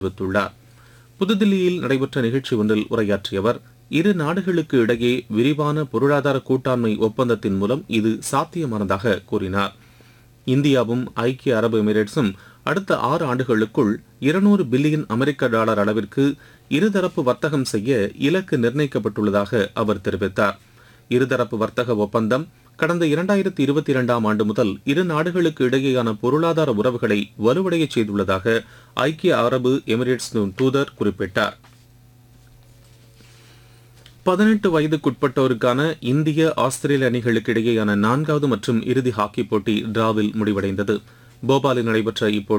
தெரிவித்துள்ளார் புதுதில்லியில் நடைபெற்ற நிகழ்ச்சி ஒன்றில் உரையாற்றிய அவர் இரு நாடுகளுக்கு இடையே விரிவான பொருளாதார கூட்டாண்மை ஒப்பந்தத்தின் மூலம் இது சாத்தியமானதாக கூறினார் இந்தியாவும் ஐக்கிய அரபு எமிரேட்ஸும் அடுத்த ஆறு ஆண்டுகளுக்குள் இருநூறு பில்லியன் அமெரிக்க டாலர் அளவிற்கு இருதரப்பு வர்த்தகம் செய்ய இலக்கு நிர்ணயிக்கப்பட்டுள்ளதாக அவர் தெரிவித்தார் இருதரப்பு வர்த்தக ஒப்பந்தம் கடந்த இரண்டாயிரத்தி இருபத்தி இரண்டாம் ஆண்டு முதல் இரு நாடுகளுக்கு இடையேயான பொருளாதார உறவுகளை வலுவடைய செய்துள்ளதாக ஐக்கிய அரபு எமிரேட்ஸ் தூதர் குறிப்பிட்டார் பதினெட்டு வயதுக்குட்பட்டோருக்கான இந்திய ஆஸ்திரேலிய அணிகளுக்கு இடையேயான நான்காவது மற்றும் இறுதி ஹாக்கி போட்டி டிராவில் முடிவடைந்தது போபாலில் நடைபெற்ற இப்போட்டி